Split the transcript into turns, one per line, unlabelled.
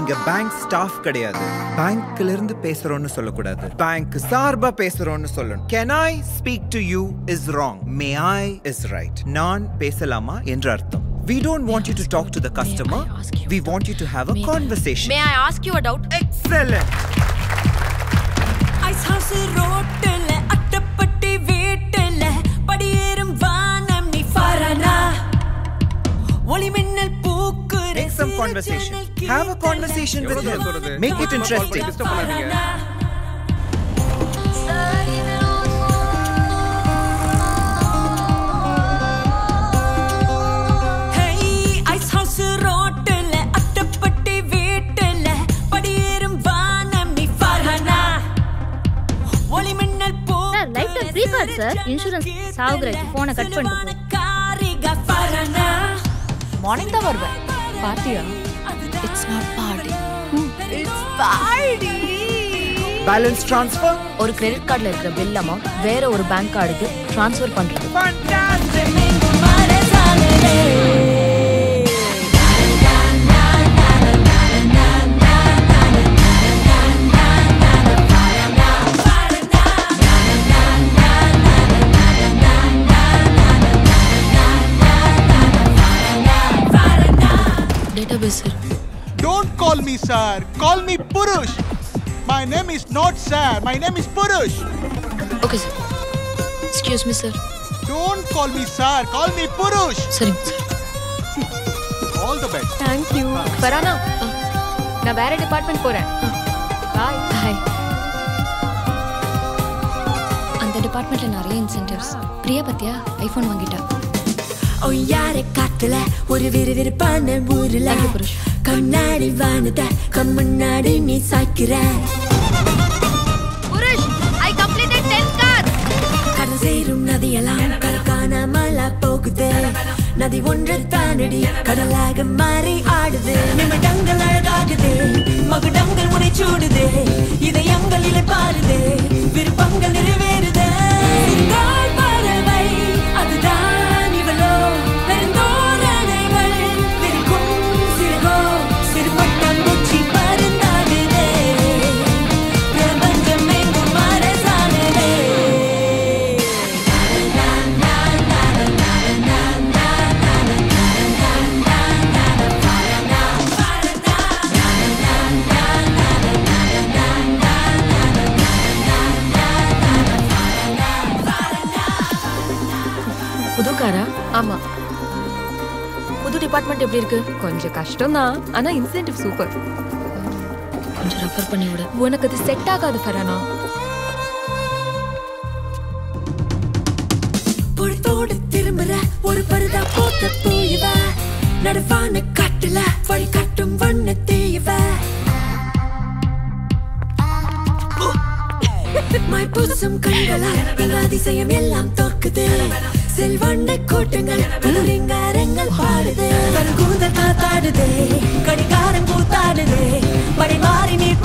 நீங்க bank staff கிடையாது பேங்க்ல இருந்து பேசுறோம்னு சொல்லக்கூடாது பேங்க் சார்பா பேசுறோம்னு சொல்லணும் can I speak to you is wrong may I is right நான் பேசலாமா என்று அர்த்தம் We don't want you to talk to the customer. We want you to have a conversation.
May I ask you a doubt
Excellent.
Ice house ரோட்டுல அட்டப்பட்டி வீட்டுல படியேறும் வானம் நீ ஃபாரனா ஒளி மின்னல் பூக்குற
Make some conversation. Have a conversation with him. Make it interesting.
Ice house ரோட்டுல அட்டப்பட்டி வீட்டுல படியேறும் வானம் நீ ஃபாரனா ஒளி மின்னல்
சார் லைஃப்ல ஃப்ரீ கார்டு சார் இன்சூரன்ஸ் சாவுகிறக்கு போனை கட் பண்ணிட்டு போ.
காரிகா ஃபாரனா
மார்னிங் தான் வருவேன் பார்ட்டியா it's not party it's party
Balance transfer.
ஒரு கிரெடிட் கார்டுல இருக்கிற பில் அமௌண்ட் வேற ஒரு பேங்க் கார்டுக்கு ட்ரான்ஸ்ஃபர் பண்றது
Fantastic.
Database sir
Don't call me sir. Call me Purush. My name is not sir. My name is Purush.
Okay sir excuse me sir
Don't call me sir. Call me Purush.
சரிங்க sir
All the best.
Thank you Farhana நான் வேற department போறேன் bye
hi அந்த டிபார்ட்மெண்ட்ல நிறைய incentives Priya பத்தியா iPhone வாங்கிட்டா
ஒய்யார காத்துல ஒரு விறுவிறுப்பான ஊருல
Thank you, புருஷ்.
கண்ணாடி வானத கம்முன்னாடி நீ சாய்க்கிற
புருஷ் ஐ கம்ப்ளீட்டட் 10 கார்
கடல் சேரும் நதியெல்லாம் கலக்கானாமல போகுது நதி ஒன்று தானடி கடலாக மாறி ஆடுது நிமிடங்கள் அழகாகுது மகுடங்கள் முனை சூடுது இதயங்களிலே பாருது விருப்பங்கள் நிறைவேறுது சிங்காய் பறவை அதுதான் இவளோ பெருந்தோரணைகள் விரிக்கும் சிறுகோ சிறுபட்டம் பூச்சி பருந்தாடுதே பிரபஞ்சம் எங்கும் மரசானதே
புது காரா
ஆமா
புது டிபார்ட்மெண்ட் எப்படி இருக்கு
கொஞ்சம் கஷ்டம் தான் ஆனா இன்சென்டிவ் சூப்பர்
கொஞ்சம் ரெஃபர் பண்ணி விடு
உனக்கு அது செட் ஆகாது ஃபரானா
பொழுதோடு திரும்புற ஒரு பருதா போத்த பூயவ நடுவான காட்டுல வழி காட்டும் வண்ண தீயவ மாய் பூசும் கண்களால் எங்க அதிசயம் எல்லாம் தோற்குது செல்வண்ட கூட்டங்கள் புலுரிங்காரங்கள் பாடுது கூந்தல் காத்தாடுதே கடிகாரம் கூத்தாடுதே மணி மாறி நீ